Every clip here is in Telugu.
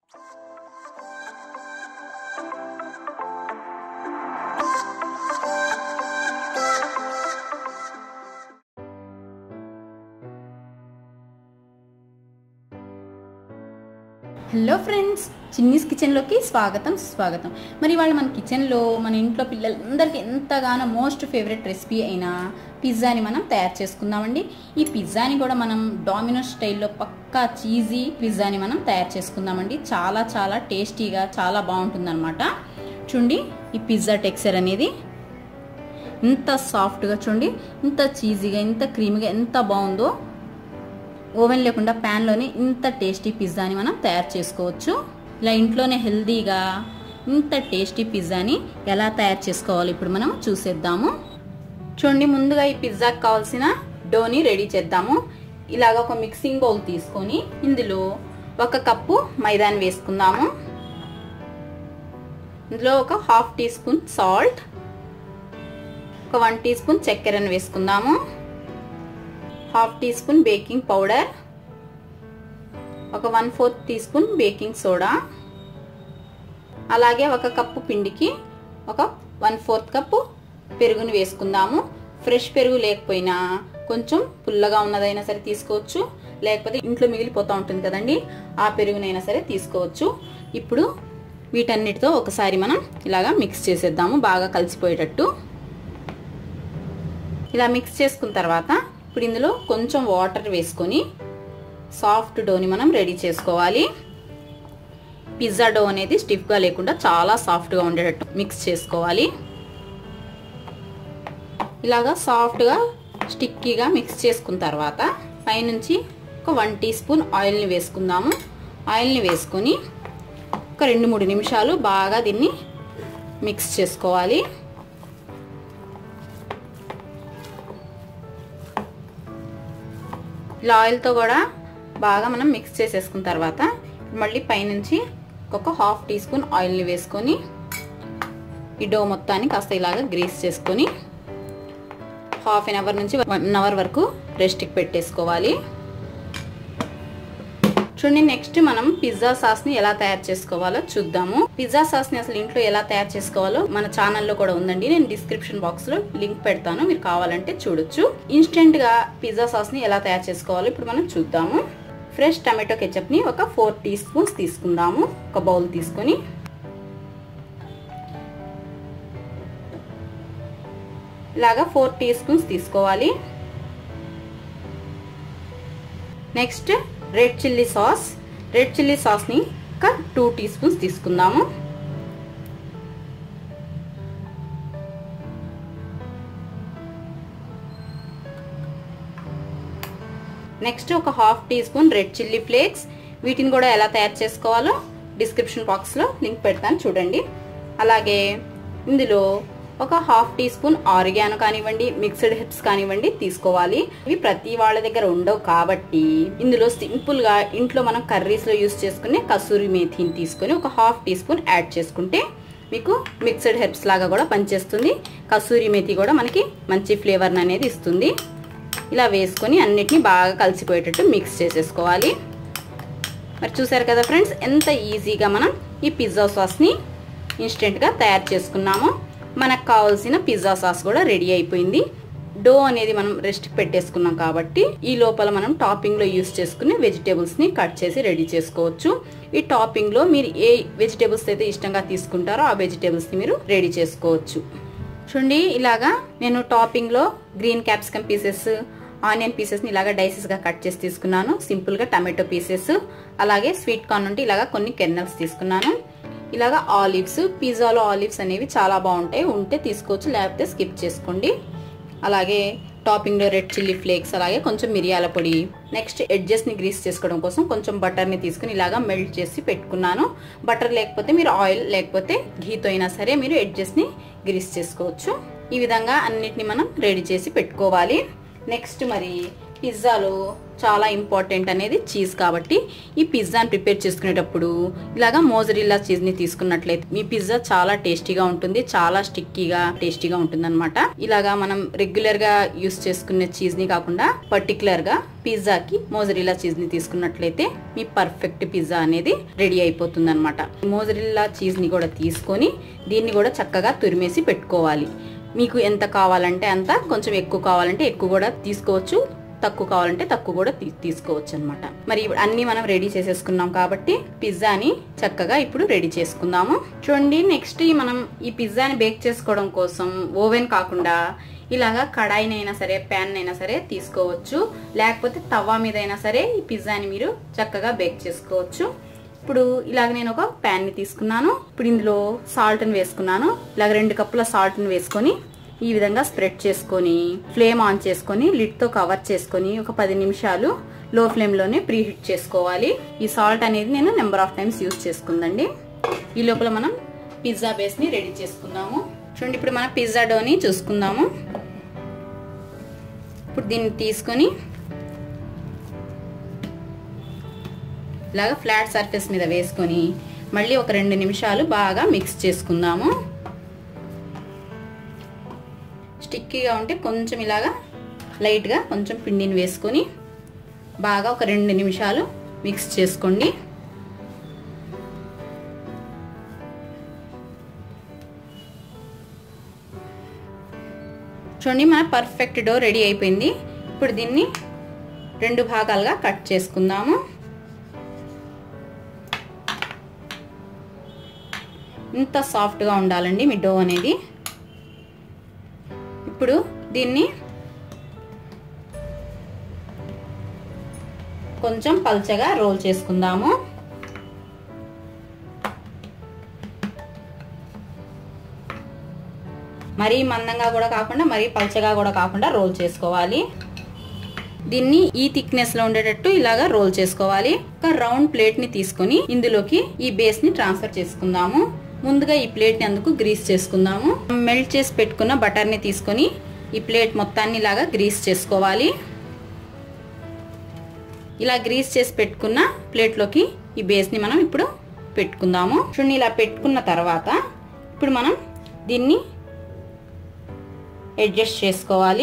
హలో ఫ్రెండ్స్ చిన్నీస్ కిచెన్లోకి స్వాగతం స్వాగతం మరి ఇవాళ మన కిచెన్లో మన ఇంట్లో పిల్లలందరికీ ఎంతగానో మోస్ట్ ఫేవరెట్ రెసిపీ అయిన పిజ్జాని మనం తయారు చేసుకుందామండి ఈ పిజ్జాని కూడా మనం డామినోస్ స్టైల్లో పక్కా చీజీ పిజ్జాని మనం తయారు చేసుకుందామండి చాలా చాలా టేస్టీగా చాలా బాగుంటుందన్నమాట చూడండి ఈ పిజ్జా టెక్స్చర్ అనేది ఇంత సాఫ్ట్గా చూడండి ఇంత చీజీగా ఇంత క్రీమీగా ఎంత బాగుందో ఓవెన్ లేకుండా ప్యాన్లోనే ఇంత టేస్టీ పిజ్జాని మనం తయారు చేసుకోవచ్చు ఇలా ఇంట్లోనే హెల్దీగా ఇంత టేస్టీ పిజ్జాని ఎలా తయారు చేసుకోవాలో ఇప్పుడు మనం చూసేద్దాము చూడండి ముందుగా ఈ పిజ్జాకి కావాల్సిన డోని రెడీ చేద్దాము ఇలాగ ఒక మిక్సింగ్ బౌల్ తీసుకొని ఇందులో ఒక కప్పు మైదాని వేసుకుందాము ఇందులో ఒక హాఫ్ టీ స్పూన్ సాల్ట్ ఒక వన్ టీ స్పూన్ చక్కెరను వేసుకుందాము half teaspoon baking powder ఒక one fourth teaspoon baking soda అలాగే ఒక కప్పు పిండికి ఒక వన్ ఫోర్త్ కప్పు పెరుగుని వేసుకుందాము ఫ్రెష్ పెరుగు లేకపోయినా కొంచెం పుల్లగా ఉన్నదైనా సరే తీసుకోవచ్చు లేకపోతే ఇంట్లో మిగిలిపోతూ ఉంటుంది కదండి ఆ పెరుగునైనా సరే తీసుకోవచ్చు ఇప్పుడు వీటన్నిటితో ఒకసారి మనం ఇలాగా మిక్స్ చేసేద్దాము బాగా కలిసిపోయేటట్టు ఇలా మిక్స్ చేసుకున్న తర్వాత ఇప్పుడు ఇందులో కొంచెం వాటర్ వేసుకొని సాఫ్ట్ డోని మనం రెడీ చేసుకోవాలి పిజ్జా డో అనేది స్టిఫ్గా లేకుండా చాలా సాఫ్ట్గా ఉండేటట్టు మిక్స్ చేసుకోవాలి ఇలాగా సాఫ్ట్గా స్టిక్కీగా మిక్స్ చేసుకున్న తర్వాత పైనుంచి ఒక వన్ టీ స్పూన్ ఆయిల్ని వేసుకుందాము ఆయిల్ని వేసుకొని ఒక రెండు మూడు నిమిషాలు బాగా దీన్ని మిక్స్ చేసుకోవాలి ఇలా ఆయిల్తో కూడా బాగా మనం మిక్స్ చేసేసుకున్న తర్వాత మళ్ళీ పైనుంచి ఒక హాఫ్ టీ స్పూన్ ఆయిల్ని వేసుకొని ఈ డో మొత్తాన్ని కాస్త ఇలాగ గ్రీస్ చేసుకొని హాఫ్ అన్ అవర్ నుంచి వన్ అవర్ వరకు రెస్ట్కి పెట్టేసుకోవాలి చూడండి నెక్స్ట్ మనం పిజ్జా సాస్ ని ఎలా తయారు చేసుకోవాలో చూద్దాము పిజ్జా సాస్ ని అసలు ఇంట్లో ఎలా తయారు చేసుకోవాలో మన ఛానల్లో కూడా ఉందండి నేను డిస్క్రిప్షన్ బాక్స్ లో లింక్ పెడతాను మీరు కావాలంటే చూడొచ్చు ఇన్స్టెంట్ గా పిజ్జా సాస్ ని ఎలా తయారు చేసుకోవాలో ఇప్పుడు మనం చూద్దాము ఫ్రెష్ టమాటో కెచప్ ని ఒక ఫోర్ టీ స్పూన్స్ తీసుకుందాము ఒక బౌల్ తీసుకొని ఇలాగా ఫోర్ టీ స్పూన్స్ తీసుకోవాలి next red chilli sauce red chilli సాస్ని ఒక టూ టీ స్పూన్స్ తీసుకుందాము నెక్స్ట్ ఒక half teaspoon red chilli flakes వీటిని కూడా ఎలా తయారు చేసుకోవాలో డిస్క్రిప్షన్ బాక్స్లో లింక్ పెడతాను చూడండి అలాగే ఇందులో ఒక హాఫ్ టీ స్పూన్ ఆరిగాను కానివ్వండి మిక్స్డ్ హెర్బ్స్ కానివ్వండి తీసుకోవాలి ఇవి ప్రతి వాళ్ళ దగ్గర ఉండవు కాబట్టి ఇందులో సింపుల్ గా ఇంట్లో మనం కర్రీస్ లో యూస్ చేసుకునే కసూరి మేథిని తీసుకొని ఒక హాఫ్ టీ స్పూన్ యాడ్ చేసుకుంటే మీకు మిక్స్డ్ హెర్బ్స్ లాగా కూడా పనిచేస్తుంది కసూరి మేథి కూడా మనకి మంచి ఫ్లేవర్ అనేది ఇస్తుంది ఇలా వేసుకొని అన్నిటిని బాగా కలిసిపోయేటట్టు మిక్స్ చేసేసుకోవాలి మరి చూసారు కదా ఫ్రెండ్స్ ఎంత ఈజీగా మనం ఈ పిజ్జా సాస్ని ఇన్స్టెంట్గా తయారు చేసుకున్నాము మనకు కావాల్సిన పిజ్జా సాస్ కూడా రెడీ అయిపోయింది డో అనేది మనం రెస్ట్ పెట్టేసుకున్నాం కాబట్టి ఈ లోపల మనం టాపింగ్లో యూస్ చేసుకుని వెజిటేబుల్స్ని కట్ చేసి రెడీ చేసుకోవచ్చు ఈ టాపింగ్లో మీరు ఏ వెజిటేబుల్స్ అయితే ఇష్టంగా తీసుకుంటారో ఆ వెజిటేబుల్స్ని మీరు రెడీ చేసుకోవచ్చు చూడండి ఇలాగా నేను టాపింగ్లో గ్రీన్ క్యాప్సికమ్ పీసెస్ ఆనియన్ పీసెస్ని ఇలాగా డైసెస్గా కట్ చేసి తీసుకున్నాను సింపుల్గా టమాటో పీసెస్ అలాగే స్వీట్ కార్న్ నుండి ఇలాగా కొన్ని కెర్నల్స్ తీసుకున్నాను ఇలాగా ఆలివ్స్ పిజ్జాలో ఆలివ్స్ అనేవి చాలా బాగుంటాయి ఉంటే తీసుకోవచ్చు లేకపోతే స్కిప్ చేసుకోండి అలాగే టాపింగ్లో రెడ్ చిల్లీ ఫ్లేక్స్ అలాగే కొంచెం మిరియాల పొడి నెక్స్ట్ ఎడ్జెస్ని గ్రీస్ చేసుకోవడం కోసం కొంచెం బటర్ని తీసుకుని ఇలాగా మెల్ట్ చేసి పెట్టుకున్నాను బటర్ లేకపోతే మీరు ఆయిల్ లేకపోతే ఘీతో అయినా సరే మీరు ఎడ్జెస్ని గ్రీస్ చేసుకోవచ్చు ఈ విధంగా అన్నిటిని మనం రెడీ చేసి పెట్టుకోవాలి నెక్స్ట్ మరి పిజ్జాలో చాలా ఇంపార్టెంట్ అనేది చీజ్ కాబట్టి ఈ పిజ్జాని ప్రిపేర్ చేసుకునేటప్పుడు ఇలాగా మోజరిల్లా చీజ్ని తీసుకున్నట్లయితే మీ పిజ్జా చాలా టేస్టీగా ఉంటుంది చాలా స్టిక్కీగా టేస్టీగా ఉంటుంది అనమాట ఇలాగా మనం రెగ్యులర్ గా యూస్ చేసుకునే చీజ్ ని కాకుండా పర్టికులర్ గా పిజ్జాకి మోజరిల్లా చీజ్ ని తీసుకున్నట్లయితే మీ పర్ఫెక్ట్ పిజ్జా అనేది రెడీ అయిపోతుంది అనమాట మోజరిల్లా చీజ్ ని కూడా తీసుకొని దీన్ని కూడా చక్కగా తురిమేసి పెట్టుకోవాలి మీకు ఎంత కావాలంటే అంత కొంచెం ఎక్కువ కావాలంటే ఎక్కువ కూడా తీసుకోవచ్చు తక్కువ కావాలంటే తక్కువ కూడా తీ తీసుకోవచ్చు అనమాట మరి ఇప్పుడు అన్ని మనం రెడీ చేసేసుకున్నాం కాబట్టి పిజ్జాని చక్కగా ఇప్పుడు రెడీ చేసుకుందాము చూడండి నెక్స్ట్ ఈ మనం ఈ పిజ్జాని బేక్ చేసుకోవడం కోసం ఓవెన్ కాకుండా ఇలాగా కడాయినైనా సరే ప్యాన్ అయినా సరే తీసుకోవచ్చు లేకపోతే తవా మీద అయినా సరే ఈ పిజ్జాని మీరు చక్కగా బేక్ చేసుకోవచ్చు ఇప్పుడు ఇలాగ నేను ఒక ప్యాన్ ని తీసుకున్నాను ఇప్పుడు ఇందులో సాల్ట్ ని వేసుకున్నాను ఇలాగ రెండు కప్పుల సాల్ట్ ని వేసుకొని ఈ విధంగా స్ప్రెడ్ చేసుకొని ఫ్లేమ్ ఆన్ చేసుకొని లిడ్ తో కవర్ చేసుకొని ఒక పది నిమిషాలు లో ఫ్లేమ్ లోనే ప్రీ హీట్ చేసుకోవాలి ఈ సాల్ట్ అనేది నేను నెంబర్ ఆఫ్ టైమ్స్ యూస్ చేసుకుందండి ఈ లోపల మనం పిజ్జా బేస్ ని రెడీ చేసుకుందాము చూడండి ఇప్పుడు మనం పిజ్జా డోని చూసుకుందాము ఇప్పుడు దీన్ని తీసుకొని ఇలాగ ఫ్లాట్ సర్ఫేస్ మీద వేసుకొని మళ్ళీ ఒక రెండు నిమిషాలు బాగా మిక్స్ చేసుకుందాము స్టిక్కీగా ఉంటే కొంచెం ఇలాగా లైట్గా కొంచెం పిండిని వేసుకొని బాగా ఒక రెండు నిమిషాలు మిక్స్ చేసుకోండి చూడండి మన పర్ఫెక్ట్ డో రెడీ అయిపోయింది ఇప్పుడు దీన్ని రెండు భాగాలుగా కట్ చేసుకుందాము ఇంత సాఫ్ట్గా ఉండాలండి మీ డో అనేది ఇప్పుడు దీన్ని కొంచెం పల్చగా రోల్ చేసుకుందాము మరీ మందంగా కూడా కాకుండా మరీ పల్చగా కూడా కాకుండా రోల్ చేసుకోవాలి దీన్ని ఈ థిక్నెస్ లో ఉండేటట్టు ఇలాగా రోల్ చేసుకోవాలి ఒక రౌండ్ ప్లేట్ ని తీసుకొని ఇందులోకి ఈ బేస్ ని ట్రాన్స్ఫర్ చేసుకుందాము ముందుగా ఈ ప్లేట్ ని అందుకు గ్రీస్ చేసుకుందాము మెల్ట్ చేసి పెట్టుకున్న బటర్ ని తీసుకొని ఈ ప్లేట్ మొత్తాన్ని ఇలాగా గ్రీస్ చేసుకోవాలి ఇలా గ్రీస్ చేసి పెట్టుకున్న ప్లేట్లోకి ఈ బేస్ని మనం ఇప్పుడు పెట్టుకుందాము చూడండి ఇలా పెట్టుకున్న తర్వాత ఇప్పుడు మనం దీన్ని అడ్జస్ట్ చేసుకోవాలి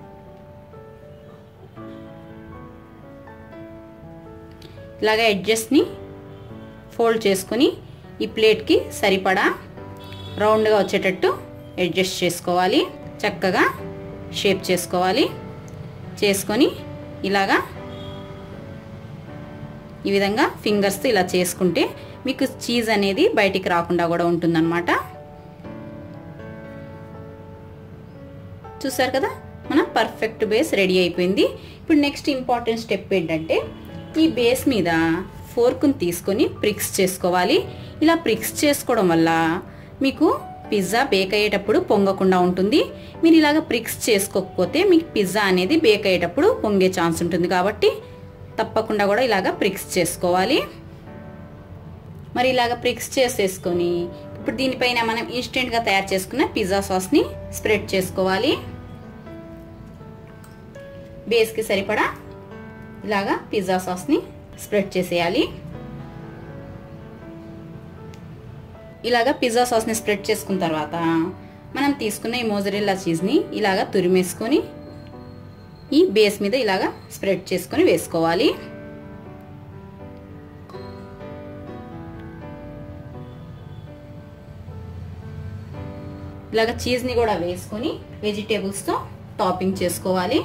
ఇలాగ అడ్జస్ట్ని ఫోల్డ్ చేసుకొని ఈ ప్లేట్కి సరిపడా రౌండ్గా వచ్చేటట్టు అడ్జస్ట్ చేసుకోవాలి చక్కగా షేప్ చేసుకోవాలి చేసుకొని ఇలాగా ఈ విధంగా ఫింగర్స్ ఇలా చేసుకుంటే మీకు చీజ్ అనేది బయటికి రాకుండా కూడా ఉంటుందన్నమాట చూసారు కదా మన పర్ఫెక్ట్ బేస్ రెడీ అయిపోయింది ఇప్పుడు నెక్స్ట్ ఇంపార్టెంట్ స్టెప్ ఏంటంటే ఈ బేస్ మీద ఫోర్క్ని తీసుకొని ప్రిక్స్ చేసుకోవాలి ఇలా ప్రిక్స్ చేసుకోవడం వల్ల మీకు పిజ్జా బేక్ అయ్యేటప్పుడు పొంగకుండా ఉంటుంది మీరు ఇలాగ ప్రిక్స్ చేసుకోకపోతే మీకు పిజ్జా అనేది బేక్ అయ్యేటప్పుడు పొంగే ఛాన్స్ ఉంటుంది కాబట్టి తప్పకుండా కూడా ఇలాగ ప్రిక్స్ చేసుకోవాలి మరి ఇలాగ ప్రిక్స్ చేసేసుకొని ఇప్పుడు దీనిపైన మనం ఇన్స్టెంట్గా తయారు చేసుకున్న పిజ్జా సాస్ని స్ప్రెడ్ చేసుకోవాలి బేస్కి సరిపడా ఇలాగా పిజ్జా సాస్ని స్ప్రెడ్ చేసేయాలి ఇలాగా పిజ్జా సాస్ని స్ప్రెడ్ చేసుకున్న తర్వాత మనం తీసుకున్న ఈ మోజరెల్లా చీజ్ని ఇలాగా తురిమేసుకొని ఈ బేస్ మీద ఇలాగా స్ప్రెడ్ చేసుకొని వేసుకోవాలి ఇలాగ చీజ్ని కూడా వేసుకొని వెజిటేబుల్స్తో టాపింగ్ చేసుకోవాలి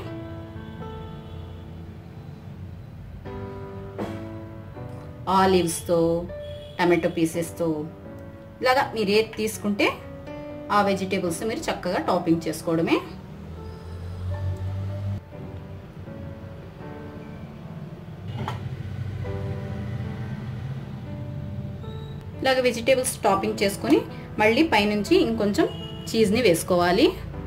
ఆలివ్స్తో టమాటో పీసెస్తో ఇలాగా మీరు ఏది తీసుకుంటే ఆ వెజిటేబుల్స్ మీరు చక్కగా టాపింగ్ చేసుకోవడమే ఇలాగ వెజిటేబుల్స్ టాపింగ్ చేసుకొని మళ్ళీ పైనుంచి ఇంకొంచెం చీజ్ని వేసుకోవాలి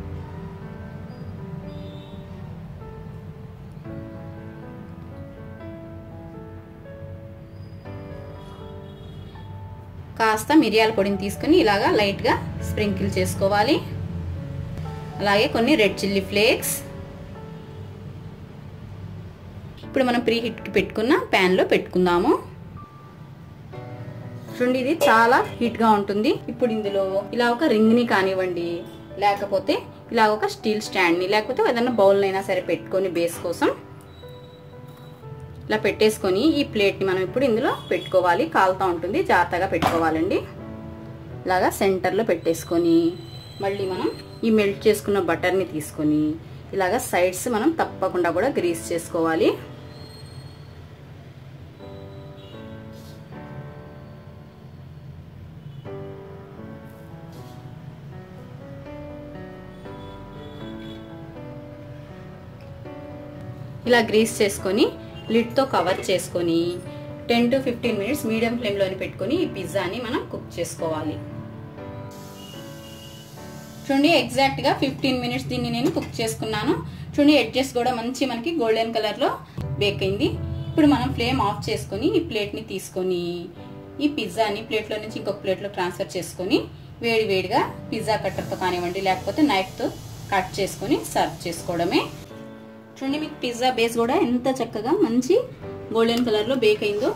కాస్త మిరియాల పొడిని తీసుకుని ఇలాగా లైట్గా స్ప్రింకిల్ చేసుకోవాలి అలాగే కొన్ని రెడ్ చిల్లీ ఫ్లేక్స్ ఇప్పుడు మనం ప్రీ హీట్కి పెట్టుకున్న ప్యాన్లో పెట్టుకుందాము చూడండి ఇది చాలా హీట్గా ఉంటుంది ఇప్పుడు ఇందులో ఇలా ఒక రింగ్ని కానివ్వండి లేకపోతే ఇలా ఒక స్టీల్ స్టాండ్ని లేకపోతే ఏదైనా బౌల్నైనా సరే పెట్టుకొని బేస్ కోసం ఇలా పెట్టేసుకొని ఈ ప్లేట్ని మనం ఇప్పుడు ఇందులో పెట్టుకోవాలి కాలుతూ ఉంటుంది జాగ్రత్తగా పెట్టుకోవాలండి ఇలాగా సెంటర్లో పెట్టేసుకొని మళ్ళీ మనం ఈ మెల్ట్ చేసుకున్న బటర్ని తీసుకొని ఇలాగా సైడ్స్ మనం తప్పకుండా కూడా గ్రీస్ చేసుకోవాలి ఇలా గ్రీస్ చేసుకొని లిడ్తో కవర్ చేసుకొని ten to fifteen minutes medium ఫ్లేమ్లోని పెట్టుకొని ఈ పిజ్జాని మనం కుక్ చేసుకోవాలి చూడండి ఎగ్జాక్ట్గా ఫిఫ్టీన్ మినిట్స్ దీన్ని నేను కుక్ చేసుకున్నాను చూడండి ఎడ్జెస్ కూడా మంచి మనకి గోల్డెన్ కలర్లో బేక్ అయింది ఇప్పుడు మనం ఫ్లేమ్ ఆఫ్ చేసుకొని ఈ ప్లేట్ని తీసుకొని ఈ పిజ్జాని ప్లేట్లో నుంచి ఇంకొక ప్లేట్లో ట్రాన్స్ఫర్ చేసుకొని వేడి వేడిగా పిజ్జా కట్టర్తో కానివ్వండి లేకపోతే నైఫ్తో కట్ చేసుకొని సర్వ్ చేసుకోవడమే చూడండి మీకు పిజ్జా బేస్ కూడా ఎంత చక్కగా మంచి గోల్డెన్ కలర్లో బేక్ అయిందో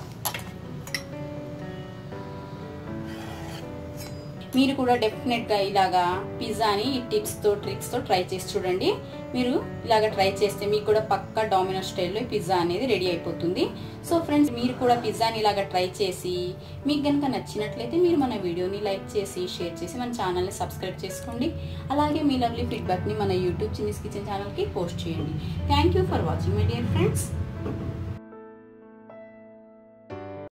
మీరు కూడా డెఫినెట్గా ఇలాగా పిజ్జాని ఈ టిప్స్తో ట్రిక్స్తో ట్రై చేసి చూడండి మీరు ఇలాగ ట్రై చేస్తే మీకు కూడా పక్కా డామినో స్టైల్లో పిజ్జా అనేది రెడీ అయిపోతుంది సో ఫ్రెండ్స్ మీరు కూడా పిజ్జాని ఇలాగ ట్రై చేసి మీకు కనుక నచ్చినట్లయితే మీరు మన వీడియోని లైక్ చేసి షేర్ చేసి మన ఛానల్ని సబ్స్క్రైబ్ చేసుకోండి అలాగే మీ లవ్లీ ఫీడ్బ్యాక్ని మన యూట్యూబ్ చిన్నీస్ కిచెన్ ఛానల్కి పోస్ట్ చేయండి thank you for watching my dear friends